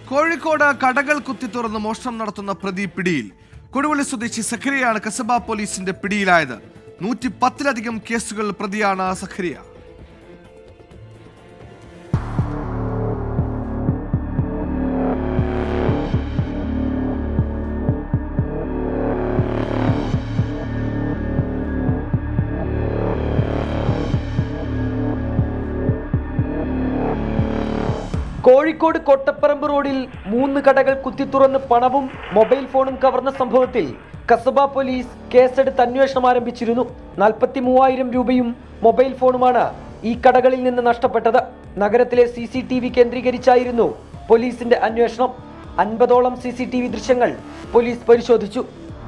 കോഴിക്കോട് കടകൾ കുത്തിത്തുറന്ന് മോഷണം നടത്തുന്ന പ്രതി പിടിയിൽ കൊടുവള്ളി സ്വദേശി സഖരിയാണ് കസബ പോലീസിന്റെ പിടിയിലായത് നൂറ്റി പത്തിലധികം കേസുകൾ പ്രതിയാണ് സഖരിയ കോഴിക്കോട് കൊട്ടപ്പറമ്പ് റോഡിൽ മൂന്ന് കടകൾ കുത്തിത്തുറന്ന് പണവും മൊബൈൽ ഫോണും കവർന്ന സംഭവത്തിൽ കസബ പോലീസ് കേസെടുത്ത് അന്വേഷണം ആരംഭിച്ചിരുന്നു നാൽപ്പത്തി മൂവായിരം രൂപയും മൊബൈൽ ഫോണുമാണ് ഈ കടകളിൽ നിന്ന് നഷ്ടപ്പെട്ടത് നഗരത്തിലെ സി സി ടി വി കേന്ദ്രീകരിച്ചായിരുന്നു പോലീസിന്റെ അന്വേഷണം അൻപതോളം സി സി ടി വി ദൃശ്യങ്ങൾ പോലീസ് പരിശോധിച്ചു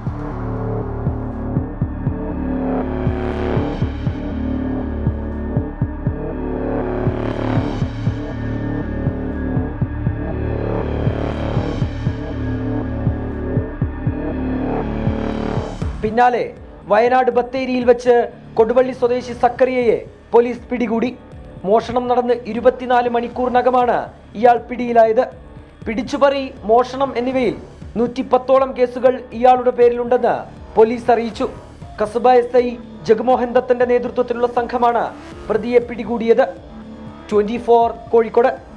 പിന്നാലെ വയനാട് ബത്തേരിയിൽ വെച്ച് കൊടുവള്ളി സ്വദേശി സക്കറിയയെ പോലീസ് പിടികൂടി മോഷണം നടന്ന് ഇരുപത്തിനാല് മണിക്കൂറിനകമാണ് ഇയാൾ പിടിയിലായത് പിടിച്ചുപറി മോഷണം എന്നിവയിൽ നൂറ്റിപ്പത്തോളം കേസുകൾ ഇയാളുടെ പേരിലുണ്ടെന്ന് പോലീസ് അറിയിച്ചു കസബ എസ് ഐ ജഗ്മോഹൻ ദത്തന്റെ നേതൃത്വത്തിലുള്ള സംഘമാണ് പ്രതിയെ പിടികൂടിയത് ട്വന്റി കോഴിക്കോട്